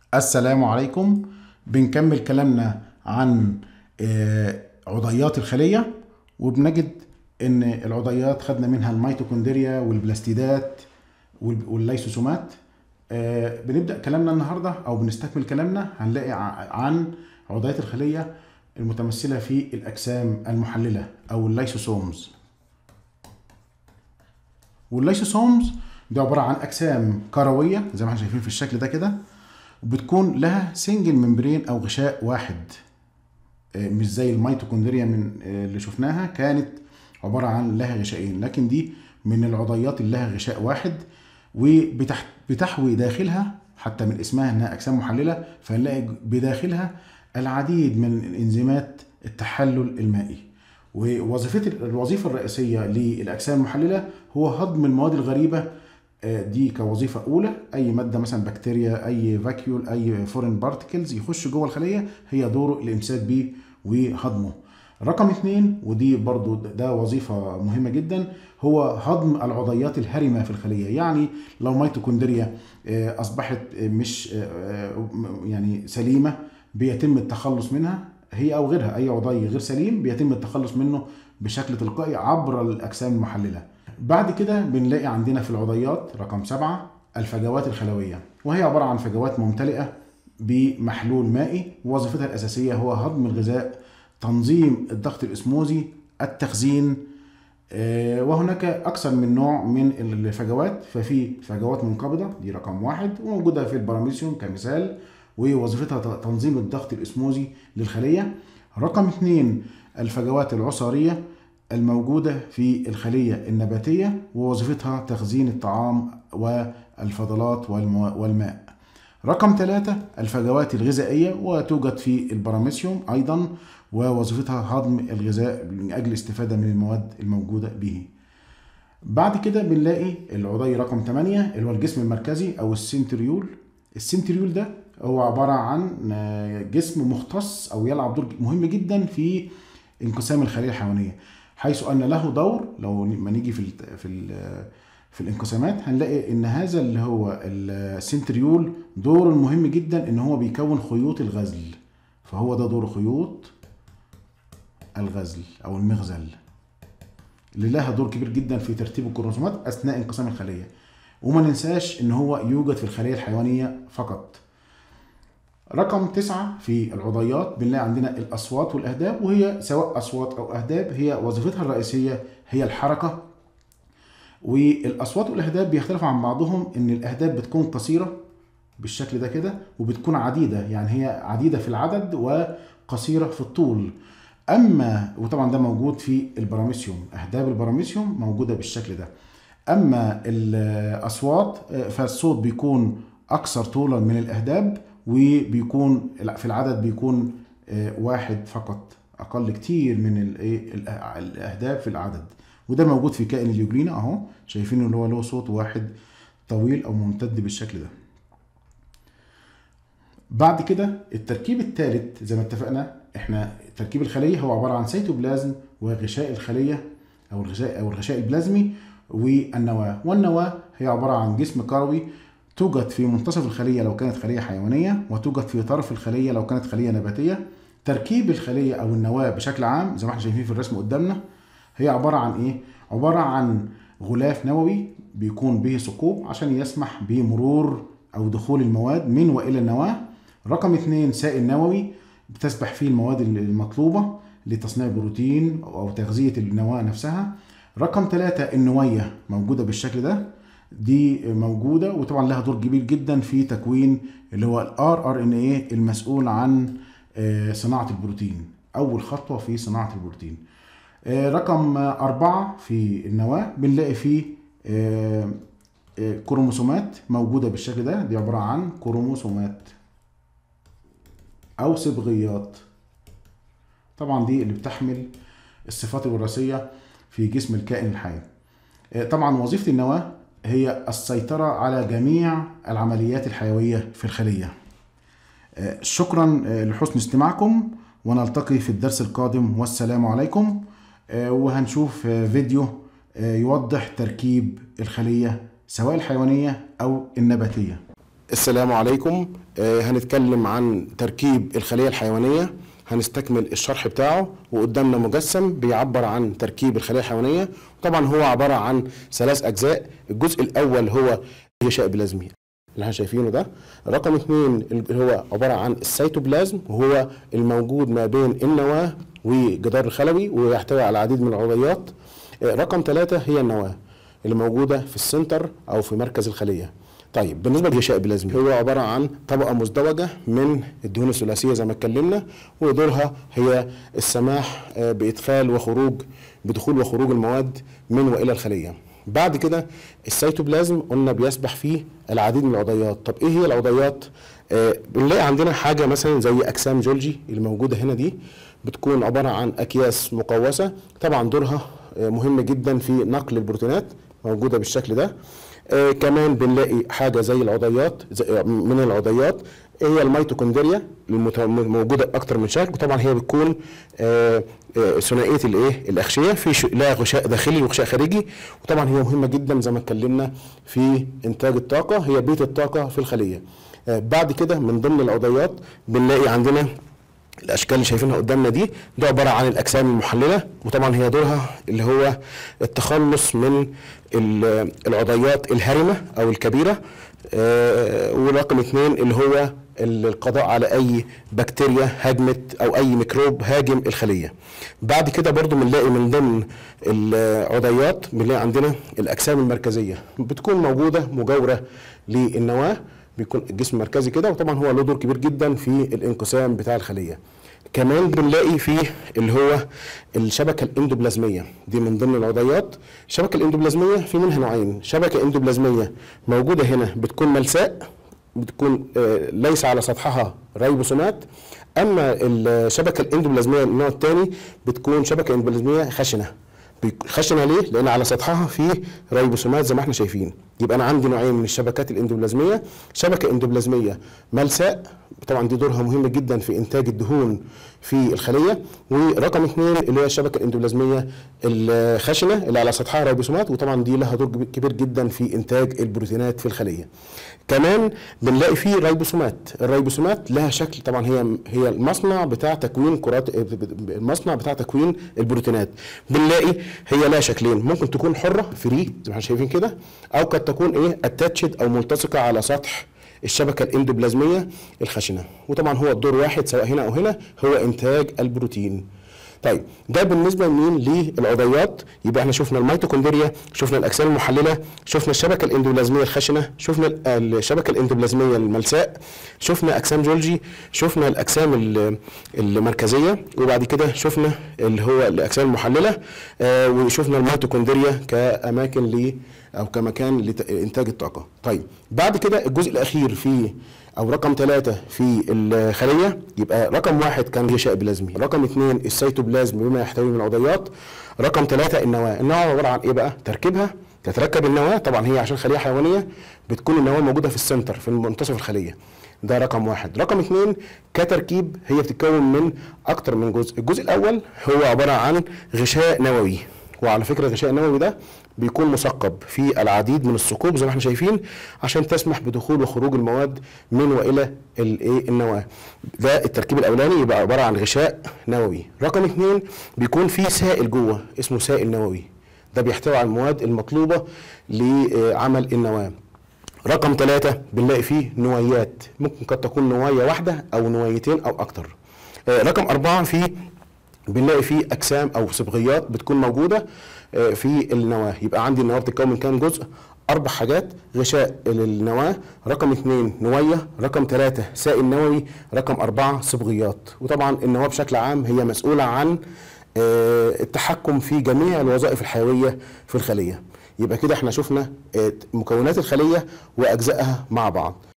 السلام عليكم بنكمل كلامنا عن آه، عضيات الخلية وبنجد ان العضيات خدنا منها الميتوكوندريا والبلاستيدات وال- والليسوسومات آه، بنبدأ كلامنا النهاردة او بنستكمل كلامنا هنلاقي ع- عن عضيات الخلية المتمثلة في الأجسام المحللة أو الليسوسومز والليسوسومز دي عبارة عن أجسام كروية زي ما احنا شايفين في الشكل ده كده وبتكون لها سنجل ممبرين او غشاء واحد آه، مش زي الميتوكوندريا من آه، اللي شفناها كانت عباره عن لها غشائين لكن دي من العضيات اللي لها غشاء واحد وبتحوي داخلها حتى من اسمها انها اجسام محلله فنلاقي بداخلها العديد من الانزيمات التحلل المائي ووظيفه الوظيفه الرئيسيه للاجسام المحلله هو هضم المواد الغريبه آه، دي كوظيفه اولى اي ماده مثلا بكتيريا اي فاكيول اي فورين بارتكلز يخش جوه الخليه هي دوره الامساك بيه وهضمه رقم اثنين ودي برضو ده وظيفة مهمة جدا هو هضم العضيات الهرمة في الخلية يعني لو ميتوكوندريا آه، أصبحت آه، مش آه، آه، يعني سليمة بيتم التخلص منها هي أو غيرها أي عضي غير سليم بيتم التخلص منه بشكل تلقائي عبر الأجسام المحللة بعد كده بنلاقي عندنا في العضيات رقم سبعة الفجوات الخلوية وهي عبارة عن فجوات ممتلئة بمحلول مائي ووظيفتها الأساسية هو هضم الغذاء تنظيم الضغط الاسموزي التخزين آه، وهناك أكثر من نوع من الفجوات ففي فجوات منقبضة دي رقم واحد وموجودة في البراميسيوم كمثال ووظيفتها ت- تنظيم الضغط الاسموزي للخلية رقم اثنين الفجوات العصارية الموجودة في الخلية النباتية ووظيفتها تخزين الطعام والفضلات والمو- والماء رقم ثلاثة الفجوات الغذائية وتوجد في البراميسيوم أيضا ووظيفتها هضم الغذاء من أجل الاستفادة من المواد الموجودة به بعد كده بنلاقي العضي رقم 8 اللي هو الجسم المركزي أو السنتريول السنتريول ده هو عبارة عن آه، جسم مختص أو يلعب دور مهم جدا في انقسام الخلية الحيوانية حيث أن له دور لو ما نيجي في ال في ال في الانقسامات هنلاقي ان هذا اللي هو السنتريول دوره مهم جدا ان هو بيكون خيوط الغزل فهو ده دور خيوط الغزل او المغزل اللي لها دور كبير جدا في ترتيب الكروموسومات اثناء انقسام الخليه وما ننساش ان هو يوجد في الخليه الحيوانيه فقط رقم تسعة في العضيات بنلاقي عندنا الأصوات والأهداب وهي سواء أصوات أو أهداب هي وظيفتها الرئيسية هي الحركة والاصوات والاهداب بيختلفوا عن بعضهم ان الاهداب بتكون قصيره بالشكل ده كده وبتكون عديده يعني هي عديده في العدد وقصيره في الطول اما وطبعا ده موجود في البراميسيوم اهداب البراميسيوم موجوده بالشكل ده اما الاصوات آه، فالصوت بيكون اكثر طولا من الاهداب وبيكون لا، في العدد بيكون آه، واحد فقط اقل كتير من الايه الأ- الاهداب في العدد وده موجود في كائن اليوجلينا اهو شايفين اللي هو له صوت واحد طويل او ممتد بالشكل ده بعد كده التركيب الثالث زي ما اتفقنا احنا تركيب الخليه هو عباره عن سيتوبلازم وغشاء الخليه او الغشاء او الغشاء البلازمي والنواه والنواه هي عباره عن جسم كروي توجد في منتصف الخليه لو كانت خليه حيوانيه وتوجد في طرف الخليه لو كانت خليه نباتيه تركيب الخليه او النواه بشكل عام زي ما احنا شايفين في الرسم قدامنا هي عبارة عن إيه؟ عبارة عن غلاف نووي بيكون به ثقوب عشان يسمح بمرور أو دخول المواد من وإلى النواة. رقم اثنين سائل نووي بتسبح فيه المواد المطلوبة لتصنيع بروتين أو تغذية النواة نفسها. رقم ثلاثة النوية موجودة بالشكل ده دي موجودة وطبعا لها دور كبير جدا في تكوين اللي هو الار ار ان ايه المسؤول عن آه، صناعة البروتين أول خطوة في صناعة البروتين. آه، رقم آه، أربعة في النواة بنلاقي فيه آه، آه، كروموسومات موجودة بالشكل ده دي عبارة عن كروموسومات أو صبغيات طبعا دي اللي بتحمل الصفات الوراثية في جسم الكائن الحي آه، طبعا وظيفة النواة هي السيطرة على جميع العمليات الحيوية في الخلية آه، شكرا آه، لحسن استماعكم ونلتقي في الدرس القادم والسلام عليكم آه، وهنشوف آه، فيديو آه، يوضح تركيب الخلية سواء الحيوانية أو النباتية السلام عليكم آه، هنتكلم عن تركيب الخلية الحيوانية هنستكمل الشرح بتاعه وقدامنا مجسم بيعبر عن تركيب الخلية الحيوانية طبعا هو عبارة عن ثلاث أجزاء الجزء الأول هو غشاء بلازمي اللي احنا شايفينه ده رقم اثنين اللي هو عبارة عن السيتوبلازم وهو الموجود ما بين النواة والجدار الخلوي ويحتوي على العديد من العضيات آه، رقم ثلاثة هي النواة اللي موجودة في السنتر أو في مركز الخلية طيب بالنسبه للغشاء البلازمي هو عباره عن طبقه مزدوجه من الدهون الثلاثيه زي ما اتكلمنا ودورها هي السماح آه، بادخال وخروج بدخول وخروج المواد من والى الخليه بعد كده السيتوبلازم قلنا بيسبح فيه العديد من العضيات طب ايه هي العضيات آه، بنلاقي عندنا حاجه مثلا زي اجسام جولجي اللي موجوده هنا دي بتكون عباره عن اكياس مقوسه طبعا دورها آه، مهم جدا في نقل البروتينات موجوده بالشكل ده آه كمان بنلاقي حاجه زي العضيات زي من العضيات هي الميتوكوندريا المت- موجوده اكتر من شكل طبعا هي بتكون آه آه ثنائيه الايه الاغشيه في ش- لها غشاء داخلي وغشاء خارجي وطبعا هي مهمه جدا زي ما اتكلمنا في انتاج الطاقه هي بيت الطاقه في الخليه آه بعد كده من ضمن العضيات بنلاقي عندنا الاشكال اللي شايفينها قدامنا دي ده عباره عن الاجسام المحلله وطبعا هي دورها اللي هو التخلص من ال- العضيات الهرمه او الكبيره آه، ورقم اثنين اللي هو ال- القضاء على اي بكتيريا هاجمت او اي ميكروب هاجم الخليه بعد كده برضو بنلاقي من ضمن العضيات بنلاقي عندنا الاجسام المركزيه بتكون موجوده مجاوره للنواه بيكون الجسم مركزي كده وطبعا هو له دور كبير جدا في الانقسام بتاع الخليه كمان بنلاقي فيه اللي هو الشبكه الاندوبلازميه دي من ضمن العضيات الشبكه الاندوبلازميه في منها نوعين شبكه اندوبلازميه موجوده هنا بتكون ملساء بتكون آه، ليس على سطحها ريبوسومات اما الشبكه الاندوبلازميه النوع الثاني بتكون شبكه اندوبلازميه خشنه بيك- خشنه ليه؟ لان على سطحها فيه ريبوسومات زي ما احنا شايفين يبقى انا عندي نوعين من الشبكات الاندوبلازميه شبكه اندوبلازميه ملساء طبعا دي دورها مهم جدا في انتاج الدهون في الخليه ورقم اثنين اللي هي الشبكه الاندوبلازميه الخشنه اللي على سطحها ريبوسومات وطبعا دي لها دور كبير جدا في انتاج البروتينات في الخليه كمان بنلاقي فيه ريبوسومات الريبوسومات لها شكل طبعا هي هي المصنع بتاع تكوين كرات المصنع بتاع تكوين البروتينات بنلاقي هي لها شكلين ممكن تكون حره فري زي ما احنا شايفين كده او قد تكون ايه اتاتشد او ملتصقه على سطح الشبكه الاندوبلازميه الخشنه وطبعا هو الدور واحد سواء هنا او هنا هو انتاج البروتين طيب ده بالنسبه لمين للعضيات يبقى احنا شفنا الميتوكوندريا شفنا الاجسام المحلله شفنا الشبكه الاندوبلازميه الخشنه شفنا ال- الشبكه الاندوبلازميه الملساء شفنا اجسام جولجي شفنا الاجسام ال- المركزيه وبعد كده شفنا اللي هو الاجسام المحلله آه وشفنا الميتوكوندريا كاماكن ل او كمكان لانتاج الطاقه طيب بعد كده الجزء الاخير في او رقم ثلاثة في الخلية يبقى رقم واحد كان غشاء بلازمي رقم اثنين السيتوبلازم بما يحتوي من العضيات رقم ثلاثة النواة النواة عبارة عن ايه بقى تركيبها تتركب النواة طبعا هي عشان خلية حيوانية بتكون النواة موجودة في السنتر في منتصف الخلية ده رقم واحد رقم اثنين كتركيب هي بتتكون من اكتر من جزء الجزء الاول هو عبارة عن غشاء نووي وعلى فكرة الغشاء النووي ده بيكون مثقب في العديد من الثقوب زي ما احنا شايفين عشان تسمح بدخول وخروج المواد من والى الايه النواه. ده التركيب الاولاني يبقى عباره عن غشاء نووي. رقم اثنين بيكون فيه سائل جوه اسمه سائل نووي. ده بيحتوي على المواد المطلوبه لعمل النواه. رقم ثلاثة بنلاقي فيه نوايات ممكن قد تكون نواية واحدة أو نوايتين أو أكتر. آه، رقم أربعة فيه بنلاقي فيه اجسام او صبغيات بتكون موجوده آه، في النواه يبقى عندي النواه بتتكون من كام جزء اربع حاجات غشاء للنواه رقم اثنين نويه رقم ثلاثة سائل نووي رقم أربعة صبغيات وطبعا النواه بشكل عام هي مسؤوله عن آه، التحكم في جميع الوظائف الحيويه في الخليه يبقى كده احنا شفنا آه، مكونات الخليه واجزائها مع بعض